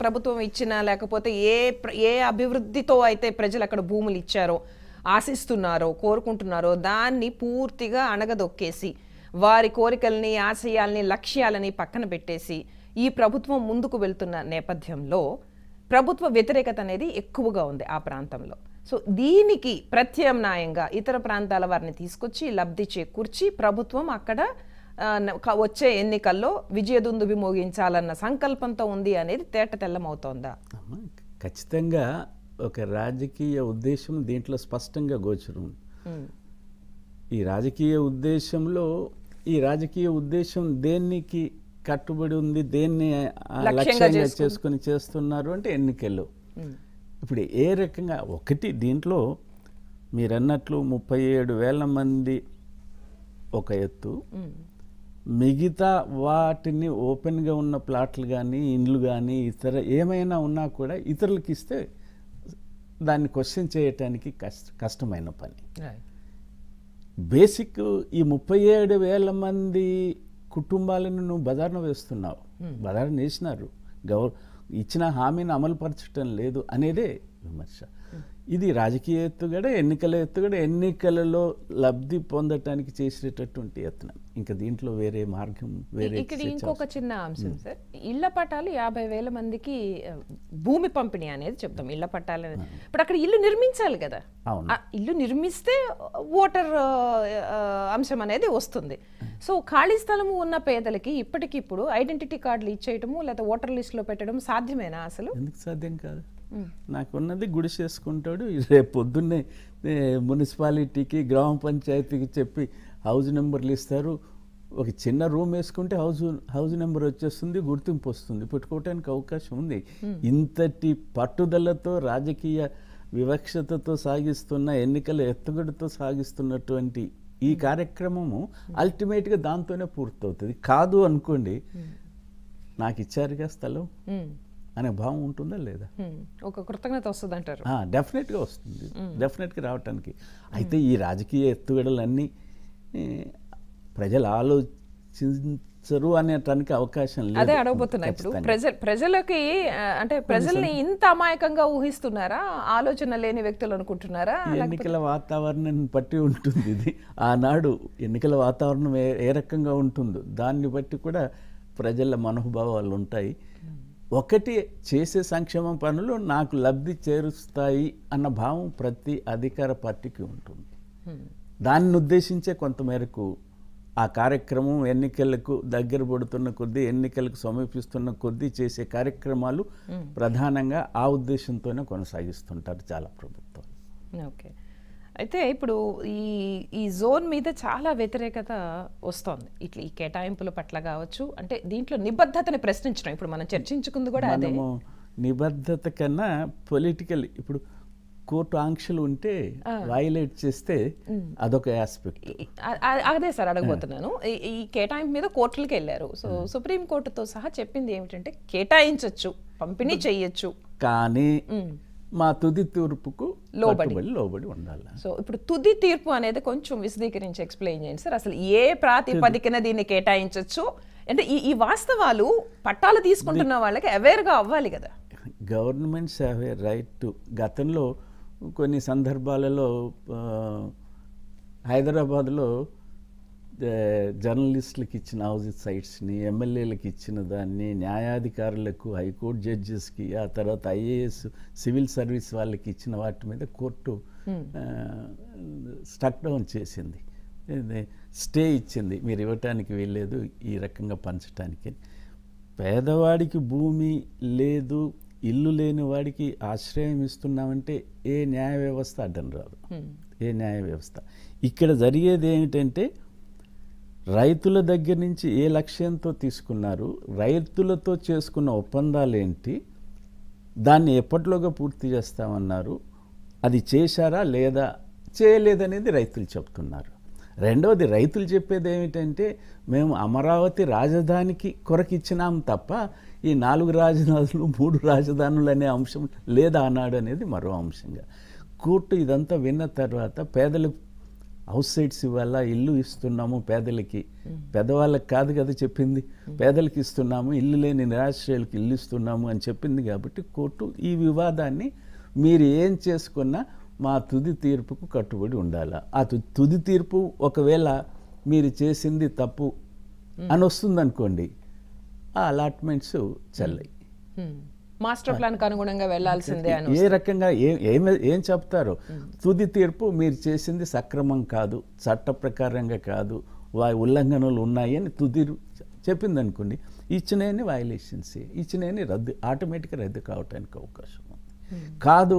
ప్రభుత్వం ఇచ్చిన లేకపోతే ఏ ప్ర- ఏ అభివృద్ధితో అయితే ప్రజలు అక్కడ భూములు ఇచ్చారో ఆశిస్తున్నారో కోరుకుంటున్నారో దాన్ని పూర్తిగా అణగదొక్కేసి వారి కోరికల్ని ఆశయాల్ని లక్ష్యాలని పక్కన పెట్టేసి ఈ ప్రభుత్వం ముందుకు వెళ్తున్న నేపథ్యంలో ప్రభుత్వ వ్యతిరేకత అనేది ఎక్కువగా ఉంది ఆ ప్రాంతంలో సో దీనికి ప్రత్యామ్నాయంగా ఇతర ప్రాంతాల వారిని తీసుకొచ్చి లబ్ధి చేకూర్చి ప్రభుత్వం అక్కడ ఆ, న- క- వచ్చే ఎన్నికల్లో విజయదుందుబి మోగించాలన్న సంకల్పంతో ఉంది అనేది తేట తెల్లమవుతోందా అమ్మ, ఖచ్చితంగా ఒక రాజకీయ ఉద్దేశం దీంట్లో స్పష్టంగా గోచరం ఉంది. ఉమ్, ఈ రాజకీయ ఉద్దేశంలో ఈ రాజకీయ ఉద్దేశం దేనికి కట్టుబడి ఉంది దేన్ని ఆ లక్ష్యంగా లక్ష్యంగా చేసుకుని- చేసుకుని చేస్తున్నారు అంటే ఎన్నికల్లో ఉమ్, ఇప్పుడు ఏ రకంగా ఒకటి దీంట్లో మీరు అన్నట్లు ముప్పై ఏడు వేల మంది ఒక ఎత్తు ఉమ్, మిగతా వాటిని ఓపెన్గా ఉన్న ప్లాట్లు కానీ ఇండ్లు కానీ ఇతర ఏమైనా ఉన్నా కూడా ఇతరులకు ఇస్తే దాన్ని క్వశ్చన్ చేయటానికి కష్ట కష్టమైన పని right. బేసిక్ ఈ ముప్పై ఏడు వేల మంది కుటుంబాలను నువ్వు బదారణ వేస్తున్నావు బదారణ వేసినారు గౌర ఇచ్చిన హామీని అమలుపరచడం లేదు అనేదే విమర్శ ఇది రాజకీయ ఎత్తుగడ ఎన్నికల ఎత్తుగడ ఎన్నికలలో లబ్ధి పొందటానికి చేసేటటువంటి యత్నం ఇంకా దీంట్లో వేరే మార్గం వేరే ఇక్కడ చర్చ ఇంకొక చిన్న అంశం సార్ ఇళ్ల పట్టాలు యాభై వేల మందికి ఆ, భూమి పంపిణీ అనేది చెప్తాం ఇళ్ల పట్టాలు అనేది. ఇప్పుడు అక్కడ ఇల్లు నిర్మించాలి కదా అవును. ఆ ఇల్లు నిర్మిస్తే ఓటర్ ఆ, ఆ, అంశం అనేది వస్తుంది సో ఖాళీ స్థలము ఉన్న పేదలకి ఇప్పటికిప్పుడు ఐడెంటిటీ కార్డులు ఇచ్చేయటము లేదా ఓటర్ లిస్టులో పెట్టడం సాధ్యమేనా అసలు ఎందుకు సాధ్యం కాదు నాకున్నది గుడిసేసుకుంటాడు రేపు పొద్దున్నే ఏ, మున్సిపాలిటీకి గ్రామ పంచాయతీకి చెప్పి హౌస్ నెంబర్లు ఇస్తారు ఒక చిన్న రూమ్ వేసుకుంటే హౌస్ హౌస్ నెంబర్ వచ్చేస్తుంది గుర్తింపు వస్తుంది పెట్టుకోవడానికి అవకాశం ఉంది ఇంతటి పట్టుదలతో రాజకీయ వివక్షతతో సాగిస్తున్న ఎన్నికల ఎత్తుగడతో సాగిస్తున్నటువంటి ఈ కార్యక్రమము అల్టిమేట్గా దాంతోనే పూర్తవుతుంది కాదు అనుకోండి నాకు ఇచ్చారుగా స్థలం ఉమ్, అనే భావం ఉంటుందా లేదా ఉమ్, ఒక కృతజ్ఞత వస్తుంది అంటారు ఆ, డెఫినెట్గా వస్తుంది డెఫినెట్గా రావటానికి అయితే ఈ రాజకీయ ఎత్తుగడలన్నీ ఏ, ప్రజలు ఆలోచించరు అనేటానికి అవకాశం లేదు అదే అడగబోతున్నా ఇప్పుడు ఖచ్చితంగా. ప్రజ ప్రజలకి ఆ, అంటే ప్రజల్ని ఇంత అమాయకంగా ఊహిస్తున్నారా ఆలోచన లేని వ్యక్తులు అనుకుంటున్నారా ఈ ఎన్నికల వాతావరణం బట్టి ఉంటుంది ఇది ఆనాడు ఎన్నికల వాతావరణం ఏ ఏ రకంగా ఉంటుందో దాన్ని బట్టి కూడా ప్రజల మనోభావాలు ఉంటాయి ఒకటి చేసే సంక్షేమ పనులు నాకు లబ్ధి చేరుస్తాయి అన్న భావం ప్రతి అధికార పార్టీకి ఉంటుంది హ్మ్. దాన్ని ఉద్దేశించే కొంతమేరకు ఆ కార్యక్రమం ఎన్నికలకు దగ్గర పడుతున్న కొద్దీ ఎన్నికలకు సమీపిస్తున్న కొద్దీ చేసే కార్యక్రమాలు ప్రధానంగా ఆ ఉద్దేశంతోనే కొనసాగిస్తుంటారు చాలా ప్రభుత్వాలు ఓకే అయితే ఇప్పుడు ఈ ఈ జోన్ మీద చాలా వ్యతిరేకత వస్తోంది ఇట్లా ఈ కేటాయింపుల పట్ల కావచ్చు అంటే దీంట్లో నిబద్ధతని ప్రశ్నించడం ఇప్పుడు మనం చర్చించుకుంది కూడా అదే మనము నిబద్ధత కన్నా పొలిటికల్ ఇప్పుడు కోర్టు ఆంక్షలు ఉంటే వైలేట్ చేస్తే అదొక ఆస్పెక్ట్ ఈ- ఆ- ఆ- అదే సార్ అడగబోతున్నాను ఈ- ఈ కేటాయింపు మీద కోర్టులకు వెళ్ళారు సో సుప్రీం కోర్టుతో సహా చెప్పింది ఏమిటంటే కేటాయించవచ్చు పంపిణీ చెయ్యొచ్చు కానీ ఉమ్. మా తుది తూర్పుకు లోబడి. కట్టుబడి లోబడి ఉండాలి సో ఇప్పుడు తుది తీర్పు అనేది కొంచెం విశదీకరించి ఎక్స్ప్లెయిన్ చేయండి సార్ అసలు ఏ ప్రాతిపదికన దీన్ని కేటాయించవచ్చు అంటే ఈ ఈ వాస్తవాలు పట్టాలు తీసుకుంటున్న వాళ్ళకి అవేర్గా అవ్వాలి కదా governments have a right to గతంలో కొన్ని సందర్భాలలో ఆ, హైదరాబాద్లో ఆ, జర్నలిస్టులకు ఇచ్చిన హౌస్ సైట్స్ని ఎమ్మెల్యేలకు ఇచ్చిన దాన్ని న్యాయాధికారులకు హైకోర్టు జడ్జెస్కి ఆ తర్వాత ఐఏఎస్ సివిల్ సర్వీస్ వాళ్ళకి ఇచ్చిన వాటి మీద కోర్టు స్టక్ డౌన్ చేసింది ఇది స్టే ఇచ్చింది మీరు ఇవ్వటానికి వీల్లేదు ఈ రకంగా పంచటానికి పేదవాడికి భూమి లేదు ఇల్లు లేని వాడికి ఆశ్రయం ఇస్తున్నామంటే ఏ న్యాయ వ్యవస్థ అడ్డం రాదు ఏ న్యాయ వ్యవస్థ ఇక్కడ జరిగేది ఏమిటంటే రైతుల దగ్గర నుంచి ఏ లక్ష్యంతో తీసుకున్నారు రైతులతో చేసుకున్న ఒప్పందాలు ఏంటి దాన్ని ఎప్పటిలోగా పూర్తి చేస్తామన్నారు అది చేశారా లేదా చేయలేదనేది రైతులు చెప్తున్నారు రెండవది రైతులు చెప్పేది ఏమిటంటే మేము అమరావతి రాజధానికి కొరకు ఇచ్చినాం తప్ప ఈ నాలుగు రాజధానులు మూడు రాజధానులు అనే అంశం లేదా అన్నాడు అనేది మరో అంశంగా కోర్టు ఇదంతా విన్న తర్వాత పేదలకు హౌస్ సైట్స్ ఇవ్వాలా ఇల్లు ఇస్తున్నాము పేదలకి పేదవాళ్ళకి కాదు కదా చెప్పింది పేదలకి ఇస్తున్నాము ఇల్లు లేని నిరాశ్రయులకి ఇల్లు ఇస్తున్నాము అని చెప్పింది కాబట్టి కోర్టు ఈ వివాదాన్ని మీరు ఏం చేసుకున్నా మా తుది తీర్పుకు కట్టుబడి ఉండాలా ఆ తు- తుది తీర్పు ఒకవేళ మీరు చేసింది తప్పు అని వస్తుంది అనుకోండి ఆ అలాట్మెంట్స్ చెల్లయి హ్మ్. మాస్టర్ ప్లాన్ కు అనుగుణంగా వెళ్లాల్సిందే అని ఏ రకంగా ఏం ఏం ఏం చెప్తారు తుది తీర్పు మీరు చేసింది సక్రమం కాదు చట్ట ప్రకారంగా కాదు వా ఉల్లంఘనలు ఉన్నాయి అని తుది చెప్పింది అనుకోండి ఇచ్చినవి వైలేషన్స్ ఇచ్చినవి రద్దు ఆటోమేటిక్గా రద్దు కావడానికి అవకాశం ఉంది కాదు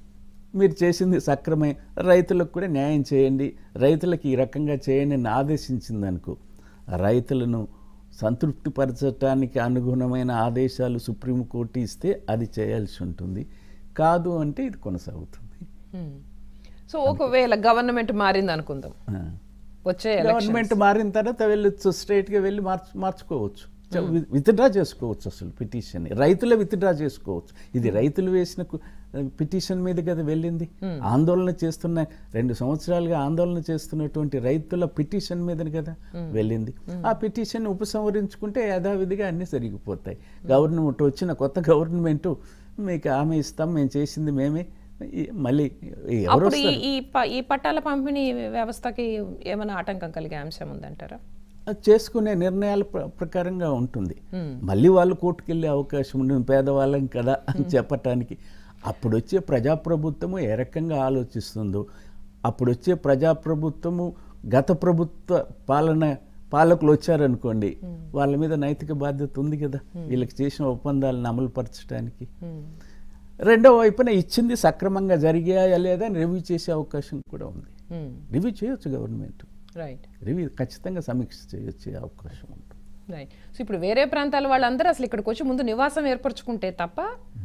మీరు చేసింది సక్రమే రైతులకు కూడా న్యాయం చేయండి రైతులకు ఈ రకంగా చేయండి అని ఆదేశించింది అనుకో రైతులను సంతృప్తిపరచటానికి అనుగుణమైన ఆదేశాలు సుప్రీంకోర్టు ఇస్తే అది చేయాల్సి ఉంటుంది కాదు అంటే ఇది కొనసాగుతుంది హ్మ్. సో ఒకవేళ గవర్నమెంట్ మారింది అనుకుందాం ఆ. వచ్చే ఎలక్షన్ గవర్నమెంట్ మారిన తర్వాత వెళ్ళొచ్చు స్ట్రైట్గా వెళ్ళి మార్చు మార్చుకోవచ్చు విత్డ్రా చేసుకోవచ్చు అసలు పిటిషన్ రైతులే విత్డ్రా చేసుకోవచ్చు ఇది రైతులు వేసిన పిటిషన్ మీద కదా వెళ్ళింది ఆందోళన చేస్తున్న రెండు సంవత్సరాలుగా ఆందోళన చేస్తున్నటువంటి రైతుల పిటిషన్ మీద కదా వెళ్ళింది ఆ పిటిషన్ ఉపసంహరించుకుంటే యథావిధిగా అన్నీ జరిగిపోతాయి గవర్నమెంట్ వచ్చిన కొత్త గవర్నమెంట్ మీకు ఆమె ఇస్తాం మేము చేసింది మేమే ఈ- మళ్ళీ ఎవరు అప్పుడు ఈ ఈ ప- ఈ పట్టాల పంపిణీ వ్యవస్థకి ఏమైనా ఆటంకం కలిగే అంశం ఉందంటారా అది చేసుకునే నిర్ణయాల ప్ర- ప్రకారంగా ఉంటుంది మళ్ళీ వాళ్ళు కోర్టుకు వెళ్ళే అవకాశం ఉంటుంది పేదవాళ్ళం కదా అని చెప్పటానికి అప్పుడు వచ్చే ప్రజాప్రభుత్వము ఏ రకంగా ఆలోచిస్తుందో అప్పుడు వచ్చే ప్రజాప్రభుత్వము గత ప్రభుత్వ పాలన పాలకులు వచ్చారనుకోండి వాళ్ళ మీద నైతిక బాధ్యత ఉంది కదా వీళ్ళకి చేసిన ఒప్పందాలను అమలుపరచడానికి రెండో వైపున ఇచ్చింది సక్రమంగా జరిగాయా లేదా అని రివ్యూ చేసే అవకాశం కూడా ఉంది రివ్యూ చేయొచ్చు గవర్నమెంట్ రైట్ రివ్యూ ఖచ్చితంగా సమీక్ష చేయొచ్చే అవకాశం ఉంటుంది రైట్ సో ఇప్పుడు వేరే ప్రాంతాల వాళ్ళందరూ అసలు ఇక్కడికి వచ్చి ముందు నివాసం ఏర్పరచుకుంటే తప్ప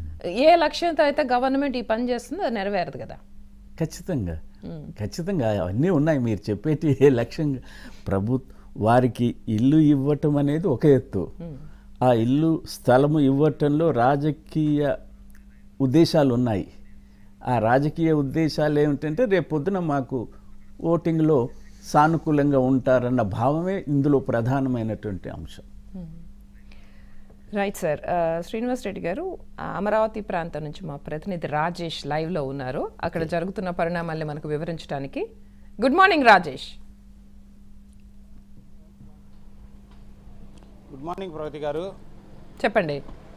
ఏ లక్ష్యంతో అయితే గవర్నమెంట్ ఈ పని చేస్తుందో అది నెరవేరదు కదా ఖచ్చితంగా ఖచ్చితంగా అవన్నీ ఉన్నాయి మీరు చెప్పేటి ఏ లక్ష్యంగా ప్రభు వారికి ఇల్లు ఇవ్వటం అనేది ఒక ఎత్తు ఆ ఇల్లు స్థలము ఇవ్వటంలో రాజకీయ ఉద్దేశాలు ఉన్నాయి ఆ రాజకీయ ఉద్దేశాలు ఏమిటంటే రేపు పొద్దున మాకు ఓటింగ్లో సానుకూలంగా ఉంటారన్న భావమే ఇందులో ప్రధానమైనటువంటి అంశం రైట్ సార్ ఆ, శ్రీనివాస్ రెడ్డి గారు ఆ, అమరావతి ప్రాంతం నుంచి మా ప్రతినిధి రాజేష్ లైవ్లో ఉన్నారు అక్కడ జరుగుతున్న పరిణామాల్ని మనకు వివరించడానికి good morning Rajesh good morning Pragati garu చెప్పండి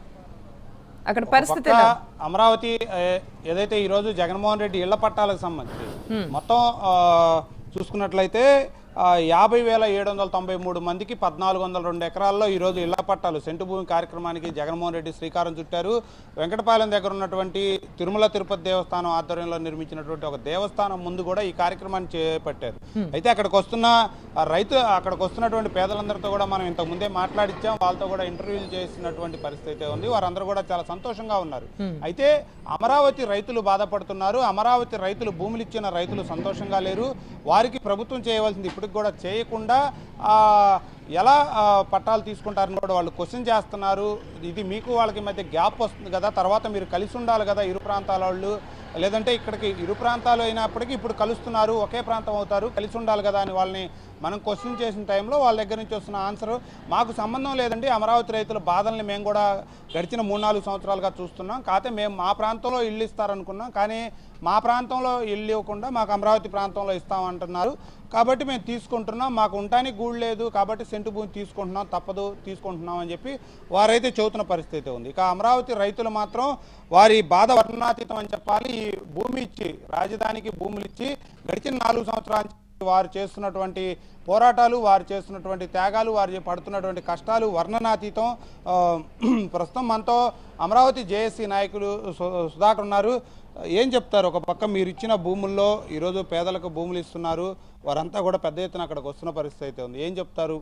అక్కడ ఒక పరిస్థితి పక్క ఎలా? అమరావతి ఏ- ఏదైతే ఈరోజు జగన్మోహన్ రెడ్డి ఇళ్ల పట్టాలకు సంబంధించి మొత్తం ఆ, చూసుకున్నట్లయితే ఆ, యాభై వేల ఏడు వందల తొంభై మూడు మందికి పద్నాలుగు వందల రెండు ఎకరాల్లో ఈరోజు ఇళ్ల పట్టాలు సెంటు భూమి కార్యక్రమానికి జగన్మోహన్ రెడ్డి శ్రీకారం చుట్టారు వెంకటపాలెం దగ్గర ఉన్నటువంటి తిరుమల తిరుపతి దేవస్థానం ఆధ్వర్యంలో నిర్మించినటువంటి ఒక దేవస్థానం ముందు కూడా ఈ కార్యక్రమాన్ని చేపట్టారు అయితే అక్కడికి వస్తున్న ఆ రైతు అక్కడికి వస్తున్నటువంటి పేదలందరితో కూడా మనం ఇంతకు ముందే మాట్లాడించాం వాళ్ళతో కూడా ఇంటర్వ్యూలు చేసినటువంటి పరిస్థితి అయితే ఉంది వారందరూ కూడా చాలా సంతోషంగా ఉన్నారు అయితే అమరావతి రైతులు బాధపడుతున్నారు అమరావతి రైతులు భూములు ఇచ్చిన రైతులు సంతోషంగా లేరు వారికి ప్రభుత్వం చేయవలసింది ఇప్పటికి కూడా చేయకుండా ఆ, ఎలా ఆ, పట్టాలు తీసుకుంటారని కూడా వాళ్ళు క్వశ్చన్ చేస్తున్నారు ఇది మీకు వాళ్ళకి మధ్య గ్యాప్ వస్తుంది కదా తర్వాత మీరు కలిసి ఉండాలి కదా ఇరు ప్రాంతాల వాళ్ళు లేదంటే ఇక్కడికి ఇరు ప్రాంతాలు అయినప్పటికీ ఇప్పుడు కలుస్తున్నారు ఒకే ప్రాంతం అవుతారు కలిసి ఉండాలి కదా అని వాళ్ళని మనం క్వశ్చన్ చేసిన టైంలో వాళ్ళ దగ్గర నుంచి వస్తున్న ఆన్సర్ మాకు సంబంధం లేదండి అమరావతి రైతుల బాధల్ని మేము కూడా గడిచిన మూడు నాలుగు సంవత్సరాలుగా చూస్తున్నాం కాకపోతే మేము మా ప్రాంతంలో ఇల్లు ఇస్తారనుకున్నాం కానీ మా ప్రాంతంలో ఇల్లు ఇవ్వకుండా మాకు అమరావతి ప్రాంతంలో ఇస్తామంటున్నారు కాబట్టి మేము తీసుకుంటున్నాం మాకు ఉండటానికి గూడు లేదు కాబట్టి సెంటు భూమి తీసుకుంటున్నాం తప్పదు తీసుకుంటున్నాం అని చెప్పి వారైతే చెబుతున్న పరిస్థితి అయితే ఉంది ఇక అమరావతి రైతులు మాత్రం వారి బాధ వర్ణాతీతం అని చెప్పాలి ఈ భూమి ఇచ్చి రాజధానికి భూములు ఇచ్చి గడిచిన నాలుగు సంవత్సరాల నుంచి వారు చేస్తున్నటువంటి పోరాటాలు వారు చేస్తున్నటువంటి త్యాగాలు వారు పడుతున్నటువంటి కష్టాలు వర్ణనాతీతం ఆ, ప్రస్తుతం మనతో అమరావతి జేఏసీ నాయకులు సు- సుధాకర్ ఉన్నారు ఏం చెప్తారు ఒక పక్క మీరు ఇచ్చిన భూముల్లో ఈరోజు పేదలకు భూములు ఇస్తున్నారు వారంతా కూడా పెద్ద ఎత్తున అక్కడికి వస్తున్న పరిస్థితి అయితే ఉంది ఏం చెప్తారు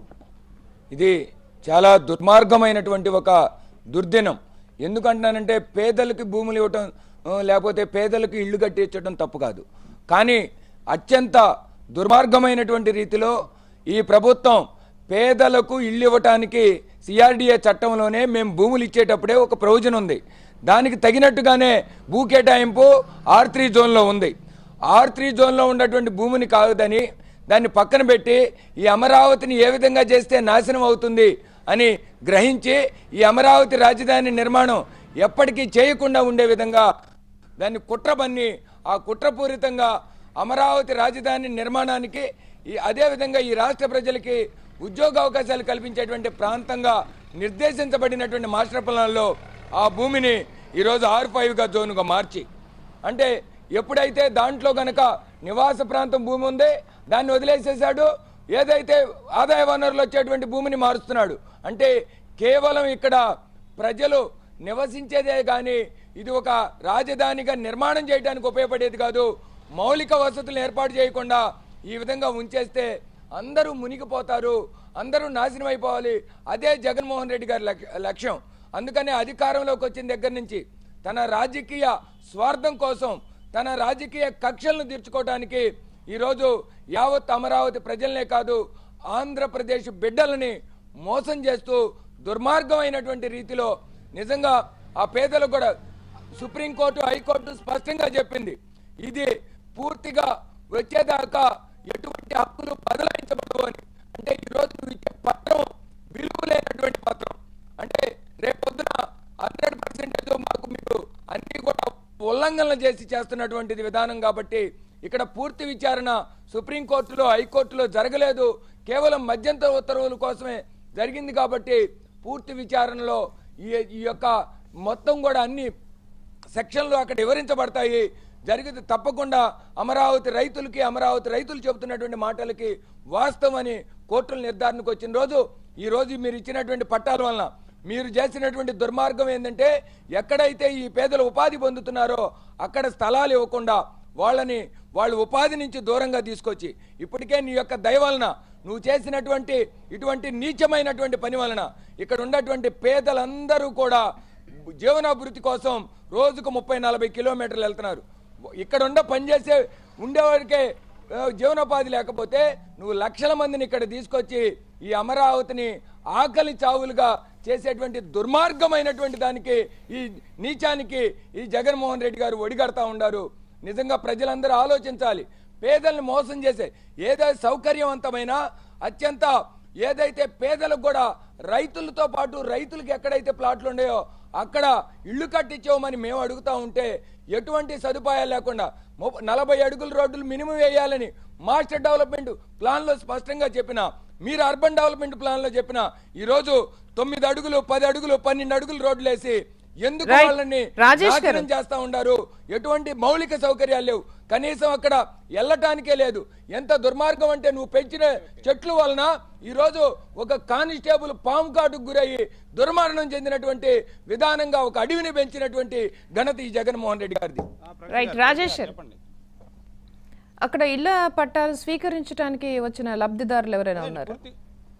ఇది చాలా దుర్మార్గమైనటువంటి ఒక దుర్దినం ఎందుకంటున్నానంటే పేదలకి భూములు ఇవ్వటం ఆ, లేకపోతే పేదలకు ఇళ్ళు కట్టించడం తప్పు కాదు కానీ అత్యంత దుర్మార్గమైనటువంటి రీతిలో ఈ ప్రభుత్వం పేదలకు ఇళ్ళు ఇవ్వటానికి సిఆర్డిఏ చట్టంలోనే మేము భూములు ఇచ్చేటప్పుడే ఒక ప్రయోజనం ఉంది దానికి తగినట్టుగానే భూ కేటాయింపు ఆర్ త్రీ జోన్లో ఉంది ఆర్ త్రీ జోన్లో ఉన్నటువంటి భూమిని కాదని దాన్ని పక్కన పెట్టి ఈ అమరావతిని ఏ విధంగా చేస్తే నాశనం అవుతుంది అని గ్రహించి ఈ అమరావతి రాజధాని నిర్మాణం ఎప్పటికీ చేయకుండా ఉండే విధంగా దాన్ని కుట్రబన్ని ఆ కుట్రపూరితంగా అమరావతి రాజధాని నిర్మాణానికి ఈ అదేవిధంగా ఈ రాష్ట్ర ప్రజలకి ఉద్యోగ అవకాశాలు కల్పించేటువంటి ప్రాంతంగా నిర్దేశించబడినటువంటి మాస్టర్ ప్లాన్లో ఆ భూమిని ఈరోజు ఆర్ ఫైవ్గా జోన్గా మార్చి అంటే ఎప్పుడైతే దాంట్లో గనక నివాస ప్రాంతం భూమి ఉంది దాన్ని వదిలేసేసాడు ఏదైతే ఆదాయ వనరులు వచ్చేటువంటి భూమిని మారుస్తున్నాడు అంటే కేవలం ఇక్కడ ప్రజలు నివసించేదే కానీ ఇది ఒక రాజధానిగా నిర్మాణం చేయడానికి ఉపయోగపడేది కాదు మౌలిక వసతులు ఏర్పాటు చేయకుండా ఈ విధంగా ఉంచేస్తే అందరూ మునిగిపోతారు అందరూ నాశనం అయిపోవాలి అదే జగన్మోహన్ రెడ్డి గారి లక్- లక్ష్యం అందుకనే అధికారంలోకి వచ్చిన దగ్గర నుంచి తన రాజకీయ స్వార్థం కోసం తన రాజకీయ కక్షలను తీర్చుకోవడానికి ఈరోజు యావత్ అమరావతి ప్రజలనే కాదు ఆంధ్రప్రదేశ్ బిడ్డలని మోసం చేస్తూ దుర్మార్గమైనటువంటి రీతిలో నిజంగా ఆ పేదలకు కూడా సుప్రీంకోర్టు హైకోర్టు స్పష్టంగా చెప్పింది ఇది పూర్తిగా వచ్చేదాకా ఎటువంటి హక్కులు బదలాయించబడవు అని అంటే ఈరోజు నువ్వు ఇచ్చే పత్రం విలువ లేనటువంటి పత్రం అంటే రేపొద్దున హండ్రెడ్ పర్సెంటేజ్ మాకు మీరు అన్ని కూడా ఉల్లంఘనలు చేసి చేస్తున్నటువంటిది విధానం కాబట్టి ఇక్కడ పూర్తి విచారణ సుప్రీంకోర్టులో హైకోర్టులో జరగలేదు కేవలం మధ్యంతర ఉత్తర్వుల కోసమే జరిగింది కాబట్టి పూర్తి విచారణలో ఈ ఈ యొక్క మొత్తం కూడా అన్ని సెక్షన్లు అక్కడ వివరించబడతాయి జరిగితే తప్పకుండా అమరావతి రైతులకి అమరావతి రైతులు చెబుతున్నటువంటి మాటలకి వాస్తవం అని కోర్టుల నిర్ధారణకు వచ్చిన రోజు ఈ రోజు మీరు ఇచ్చినటువంటి పట్టాల వలన మీరు చేసినటువంటి దుర్మార్గం ఏంటంటే ఎక్కడైతే ఈ పేదలు ఉపాధి పొందుతున్నారో అక్కడ స్థలాలు ఇవ్వకుండా వాళ్ళని వాళ్ళు ఉపాధి నుంచి దూరంగా తీసుకొచ్చి ఇప్పటికే నీ యొక్క దయ వలన నువ్వు చేసినటువంటి ఇటువంటి నీచమైనటువంటి పని వలన ఇక్కడ ఉన్నటువంటి పేదలందరూ కూడా జీవనాభివృద్ధి కోసం రోజుకు ముప్పై నలభై కిలోమీటర్లు వెళ్తున్నారు ఇక్కడ ఉండ పనిచేసే ఉండేవాడికే ఆ, జీవనోపాధి లేకపోతే నువ్వు లక్షల మందిని ఇక్కడ తీసుకొచ్చి ఈ అమరావతిని ఆకలి చావులుగా చేసేటువంటి దుర్మార్గమైనటువంటి దానికి ఈ నీచానికి ఈ జగన్మోహన్ రెడ్డి గారు ఒడిగడతా ఉండారు నిజంగా ప్రజలందరూ ఆలోచించాలి పేదల్ని మోసం చేసే ఏదైతే సౌకర్యవంతమైన అత్యంత ఏదైతే పేదలకు కూడా రైతులతో పాటు రైతులకు ఎక్కడైతే ప్లాట్లు ఉన్నాయో అక్కడ ఇళ్ళు కట్టించామని మేము అడుగుతా ఉంటే ఎటువంటి సదుపాయాలు లేకుండా ముప్ప- నలభై అడుగుల రోడ్లు మినిమం వేయాలని మాస్టర్ డెవలప్మెంట్ ప్లాన్లో స్పష్టంగా చెప్పిన మీరు అర్బన్ డెవలప్మెంట్ ప్లాన్లో చెప్పిన ఈరోజు తొమ్మిది అడుగులు పది అడుగులు పన్నెండు అడుగులు రోడ్లు వేసి ఎందుకు Right. వాళ్ళని రాజేష్ గారు. నాశనం చేస్తా ఉండారు ఎటువంటి మౌలిక సౌకర్యాలు లేవు కనీసం అక్కడ వెళ్ళటానికే లేదు ఎంత దుర్మార్గం అంటే నువ్వు పెంచిన చెట్లు వలన ఈరోజు ఒక కానిస్టేబుల్ పాము కాటుకు గురయ్యి దుర్మరణం చెందినటువంటి విధానంగా ఒక అడవిని పెంచినటువంటి ఘనత ఈ జగన్మోహన్ రెడ్డి గారిది రైట్ రాజేష్ గారు చెప్పండి అక్కడ ఇళ్ల పట్టాలు స్వీకరించడానికి వచ్చిన లబ్ధిదారులు ఎవరైనా ఉన్నారు పూర్తి-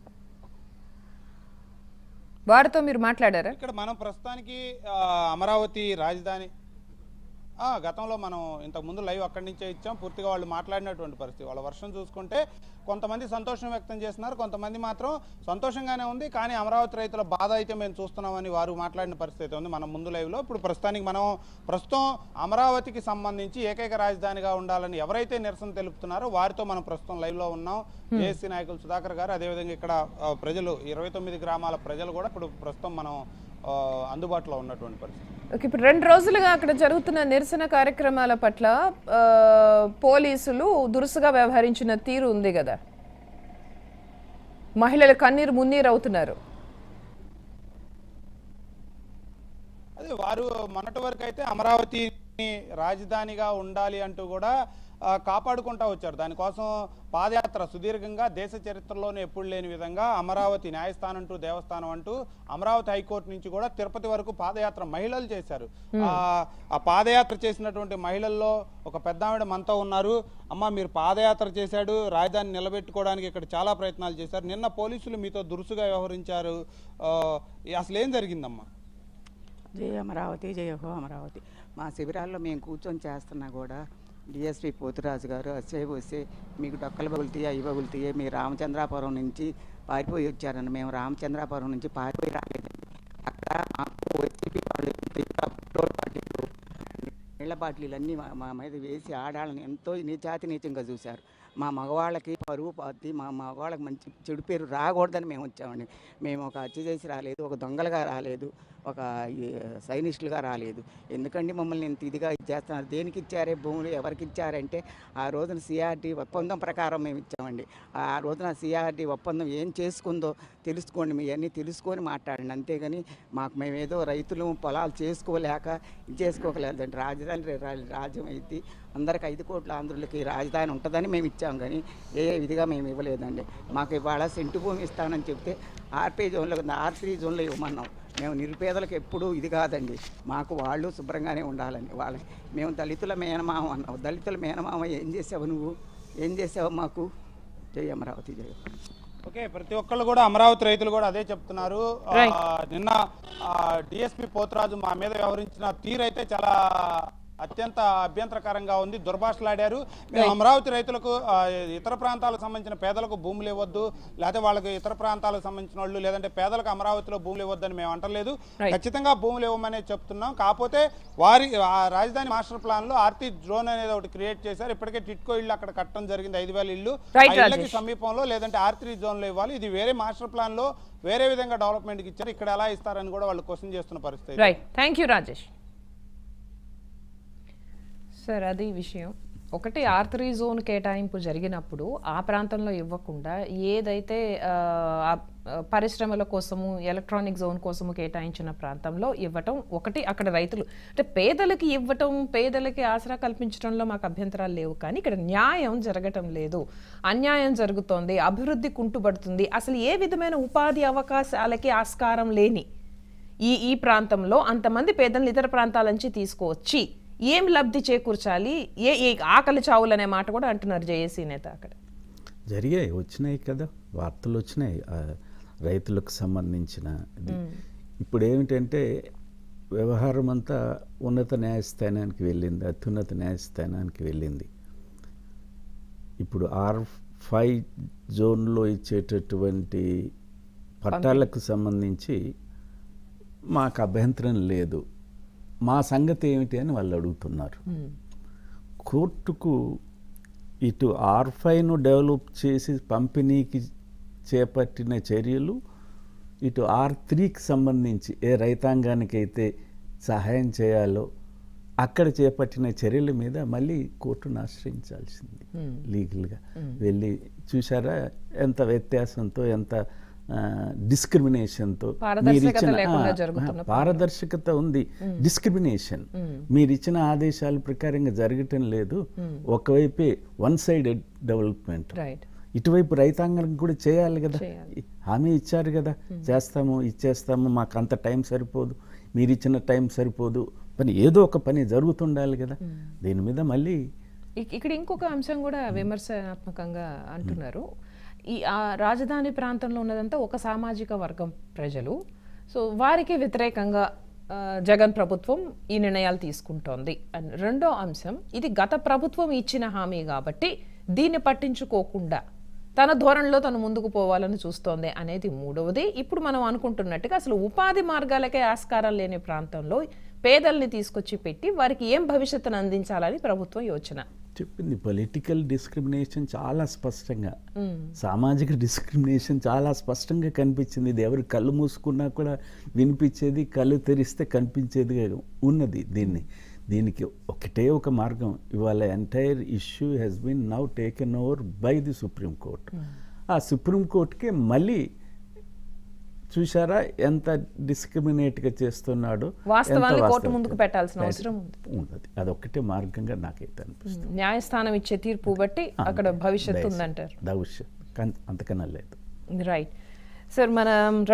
వారితో మీరు మాట్లాడారా ఇక్కడ మనం ప్రస్తుతానికి ఆ, అమరావతి రాజధాని ఆ, గతంలో మనం ఇంతకు ముందు లైవ్ అక్కడి నుంచే ఇచ్చాం పూర్తిగా వాళ్ళు మాట్లాడినటువంటి పరిస్థితి వాళ్ళ వర్షం చూసుకుంటే కొంతమంది సంతోషం వ్యక్తం చేస్తున్నారు కొంతమంది మాత్రం సంతోషంగానే ఉంది కానీ అమరావతి రైతుల బాధ అయితే మేము చూస్తున్నామని వారు మాట్లాడిన పరిస్థితి అయితే ఉంది మనం ముందు లైవ్లో ఇప్పుడు ప్రస్తుతానికి మనం ప్రస్తుతం అమరావతికి సంబంధించి ఏకైక రాజధానిగా ఉండాలని ఎవరైతే నిరసన తెలుపుతున్నారో వారితో మనం ప్రస్తుతం లైవ్లో ఉన్నాం జేఏసీ నాయకులు సుధాకర్ గారు అదేవిధంగా ఇక్కడ ఆ, ప్రజలు ఇరవై తొమ్మిది గ్రామాల ప్రజలు కూడా ఇప్పుడు ప్రస్తుతం మనం ఆ, అందుబాటులో ఉన్నటువంటి పరిస్థితి ఓకే ఇప్పుడు రెండు రోజులుగా అక్కడ జరుగుతున్న నిరసన కార్యక్రమాల పట్ల ఆ, పోలీసులు దురుసుగా వ్యవహరించిన తీరు ఉంది కదా మహిళలు కన్నీరు మున్నీరు అవుతున్నారు అదే వారు మొన్నటి వరకు అయితే అమరావతి రాజధానిగా ఉండాలి అంటూ కూడా ఆ, కాపాడుకుంటా వచ్చారు దానికోసం పాదయాత్ర సుదీర్ఘంగా దేశ చరిత్రలోనే ఎప్పుడు లేని విధంగా అమరావతి న్యాయస్థానం టు దేవస్థానం అంటూ అమరావతి హైకోర్టు నుంచి కూడా తిరుపతి వరకు పాదయాత్ర మహిళలు చేశారు ఆ ఆ పాదయాత్ర చేసినటువంటి మహిళల్లో ఒక పెద్ద ఆవిడ మనతో ఉన్నారు అమ్మ మీరు పాదయాత్ర చేశాడు రాజధాని నిలబెట్టుకోవడానికి ఇక్కడ చాలా ప్రయత్నాలు చేశారు నిన్న పోలీసులు మీతో దురుసుగా వ్యవహరించారు ఆ, అసలు ఏం జరిగిందమ్మా జయ అమరావతి జయ హో అమరావతి మా శిబిరాల్లో మేము కూర్చొని చేస్తున్నా కూడా డిఎస్పి పోతురాజు గారు వచ్చే వస్తే మీకు డొక్కలు పగులుతాయి అవి పగులుతాయి మీ రామచంద్రాపురం నుంచి పారిపోయి వచ్చారండి మేము రామచంద్రాపురం నుంచి పారిపోయి రాలేదండి అక్కడ మాకు వైసీపీ వాళ్ళు ఇంకా పెట్రోల్ బాటిల్ నీళ్ళ బాటిల్ అన్నీ మా మా మీద వేసి ఆడాలని ఎంతో నీచాతి నీచంగా చూశారు మా మగవాళ్ళకి పరువు పాతి మా మగవాళ్ళకి మంచి చెడు పేరు రాకూడదని మేము వచ్చామండి మేము ఒక హత్య చేసి రాలేదు ఒక దొంగలుగా రాలేదు ఒక ఈ సైనిస్టులుగా రాలేదు ఎందుకండి మమ్మల్ని ఇంత ఇదిగా ఇచ్చేస్తున్నారు దేనికి ఇచ్చారే భూములు ఎవరికి ఇచ్చారంటే ఆ రోజున సిఆర్డి ఒప్పందం ప్రకారం మేము ఇచ్చామండి ఆ రోజున సిఆర్డి ఒప్పందం ఏం చేసుకుందో తెలుసుకోండి మీ అన్నీ తెలుసుకొని మాట్లాడండి అంతేగాని మాకు మేమేదో రైతులు పొలాలు చేసుకోలేక ఇది చేసుకోకలేదండి రాజధాని రే- రా- రాజ్యం అయితే అందరికి ఐదు కోట్ల ఆంధ్రులకి రాజధాని ఉంటుందని మేము ఇచ్చాం కానీ ఏ విధిగా మేము ఇవ్వలేదండి మాకు ఇవాళ సెంటు భూమి ఇస్తానని చెప్తే ఆర్పీ జోన్లో ఆర్ త్రీ జోన్లో ఇవ్వమన్నాం మేము నిరుపేదలకు ఎప్పుడూ ఇది కాదండి మాకు వాళ్ళు శుభ్రంగానే ఉండాలని వాళ్ళకి మేము దళితుల మేనమామ అన్నావు దళితుల మేనమామ ఏం చేసావు నువ్వు ఏం చేసావు మాకు జై అమరావతి జయ ఓకే ప్రతి ఒక్కళ్ళు కూడా అమరావతి రైతులు కూడా అదే చెప్తున్నారు ఆ, Right. నిన్న డిఎస్పి పోతరాజు మా మీద వ్యవహరించిన తీరు అయితే చాలా అత్యంత అభ్యంతరకరంగా ఉంది దుర్భాషలాడారు మేము అమరావతి రైతులకు ఆ, ఇతర ప్రాంతాలకు సంబంధించిన పేదలకు భూములు ఇవ్వద్దు లేకపోతే వాళ్ళకి ఇతర ప్రాంతాలకు సంబంధించిన వాళ్ళు లేదంటే పేదలకు అమరావతిలో భూములు ఇవ్వద్దని మేము అంటలేదు Right. ఖచ్చితంగా భూములు ఇవ్వమనే చెప్తున్నాం కాకపోతే వారి ఆ రాజధాని మాస్టర్ ప్లాన్ లో ఆర్తి జోన్ అనేది ఒకటి క్రియేట్ చేశారు ఇప్పటికే టిట్కో ఇల్లు అక్కడ కట్టడం జరిగింది ఐదు వేల ఇల్లు Right, ఆ ఇళ్ళకి రాజేష్. సమీపంలో లేదంటే ఆర్ త్రీ జోన్లో ఇవ్వాలి ఇది వేరే మాస్టర్ ప్లాన్ లో వేరే విధంగా డెవలప్మెంట్కి ఇచ్చారు ఇక్కడ ఎలా ఇస్తారని కూడా వాళ్ళు క్వశ్చన్ చేస్తున్న పరిస్థితి right thank you Rajesh sir అది విషయం ఒకటి ఆర్ త్రీ జోన్ కేటాయింపు జరిగినప్పుడు ఆ ప్రాంతంలో ఇవ్వకుండా ఏదైతే ఆ, ఆ, పరిశ్రమల కోసము ఎలక్ట్రానిక్ జోన్ కోసము కేటాయించిన ప్రాంతంలో ఇవ్వటం ఒకటి అక్కడ రైతులు అంటే పేదలకి ఇవ్వటం పేదలకి ఆసరా కల్పించడంలో మాకు అభ్యంతరాలు లేవు కానీ ఇక్కడ న్యాయం జరగటం లేదు అన్యాయం జరుగుతోంది అభివృద్ధి కుంటుపడుతుంది అసలు ఏ విధమైన ఉపాధి అవకాశాలకి ఆస్కారం లేని ఈ ఈ ప్రాంతంలో అంతమంది పేదలను ఇతర ప్రాంతాల నుంచి తీసుకువచ్చి ఏం లబ్ధి చేకూర్చాలి ఏ ఏ ఆకలి చావులు అనే మాట కూడా అంటున్నారు జేఏసీ నేత అక్కడ జరిగాయి వచ్చినాయి కదా వార్తలు వచ్చినాయి ఆ రైతులకు సంబంధించిన ఇది ఇప్పుడు ఏమిటంటే వ్యవహారం అంతా ఉన్నత న్యాయస్థానానికి వెళ్ళింది అత్యున్నత న్యాయస్థానానికి వెళ్ళింది ఇప్పుడు ఆర్ ఫైవ్ జోన్లో ఇచ్చేటటువంటి పట్టాలకు సంబంధించి మాకు అభ్యంతరం లేదు మా సంగతి ఏమిటి అని వాళ్ళు అడుగుతున్నారు కోర్టుకు ఇటు ఆర్ ఫైవ్ను డెవలప్ చేసి పంపిణీకి చేపట్టిన చర్యలు ఇటు ఆర్ త్రీకి సంబంధించి ఏ రైతాంగానికి అయితే సహాయం చేయాలో అక్కడ చేపట్టిన చర్యల మీద మళ్ళీ కోర్టును ఆశ్రయించాల్సింది లీగల్గా వెళ్ళి చూసారా ఎంత వ్యత్యాసంతో ఎంత డిస్క్రిమినేషన్తో పారదర్శకత లేకుండా జరుగుతున్న పారదర్శకత ఉంది డిస్క్రిమినేషన్ మీరు ఇచ్చిన ఆదేశాల ప్రకారంగా జరగటం లేదు ఒకవైపే వన్ సైడెడ్ డెవలప్మెంట్ రైట్ ఇటువైపు రైతాంగానికి కూడా చేయాలి కదా చేయాలి. హామీ ఇచ్చారు కదా చేస్తాము ఇచ్చేస్తాము మాకు అంత టైం సరిపోదు మీరు ఇచ్చిన టైం సరిపోదు పని ఏదో ఒక పని జరుగుతుండాలి కదా దీని మీద మళ్ళీ ఇక్- ఇక్కడ ఇంకొక అంశం కూడా విమర్శనాత్మకంగా అంటున్నారు ఈ ఆ రాజధాని ప్రాంతంలో ఉన్నదంతా ఒక సామాజిక వర్గం ప్రజలు సో వారికి వ్యతిరేకంగా ఆ, జగన్ ప్రభుత్వం ఈ నిర్ణయాలు తీసుకుంటోంది అండ్ రెండో అంశం ఇది గత ప్రభుత్వం ఇచ్చిన హామీ కాబట్టి దీన్ని పట్టించుకోకుండా తన ధోరణిలో తను ముందుకు పోవాలని చూస్తోంది అనేది మూడవది ఇప్పుడు మనం అనుకుంటున్నట్టుగా అసలు ఉపాధి మార్గాలకే ఆస్కారం లేని ప్రాంతంలో పేదల్ని తీసుకొచ్చి పెట్టి వారికి ఏం భవిష్యత్తును అందించాలని ప్రభుత్వం యోచన చెప్పింది పొలిటికల్ డిస్క్రిమినేషన్ చాలా స్పష్టంగా సామాజిక డిస్క్రిమినేషన్ చాలా స్పష్టంగా కనిపించింది ఇది ఎవరు కళ్ళు మూసుకున్నా కూడా వినిపించేది కళ్ళు తెరిస్తే కనిపించేదిగా ఉన్నది దీన్ని దీనికి ఒకటే ఒక మార్గం ఇవాళ entire issue has been now taken over by the supreme court ఆ సుప్రీం కోర్టుకే మళ్ళీ చూసారా ఎంత డిస్క్రిమినేట్గా చేస్తున్నాడు వాస్తవాన్ని కోర్టు ముందుకు పెట్టాల్సిన అవసరం ఉంది ఉన్నది అదొక్కటే మార్గంగా నాకైతే అనిపిస్తుంది న్యాయస్థానం ఇచ్చే తీర్పు బట్టి అక్కడ భవిష్యత్తు ఉందంటారు దౌష్యం అంతకన్నా లేదు రైట్ సార్ మనం